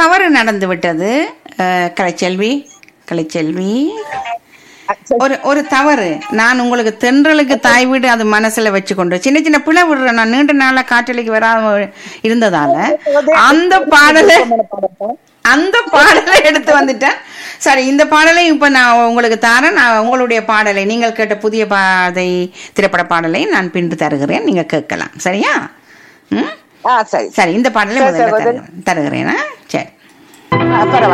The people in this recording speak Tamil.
தவறு நடந்து விட்டது அஹ், கலைச்செல்வி கலைச்செல்வி அஹ், சரி. ஒரு ஒரு தவறு நான் உங்களுக்கு தென்றலுக்கு தாய் வீடு அது மனசுல வச்சுக்கொண்டு சின்ன சின்ன பிழை விடுறேன் நான் நீண்ட நாளா காற்றலைக்கு வராம இருந்ததால அந்த பாடலை அந்த பாடலை எடுத்து வந்துட்டேன் சரி இந்த பாடலை இப்ப நான் உங்களுக்கு தரேன் நான் உங்களுடைய பாடலை நீங்கள் கேட்ட புதிய பாதை திரைப்பட பாடலை நான் பின்பு தருகிறேன் நீங்க கேட்கலாம் சரியா ம் ஆ சரி சரி இந்த பாடலை சரி, முதல்ல சகோதரி. தருகிறேன் தருகிறேனா சரி ஆ, பரவாயில்ல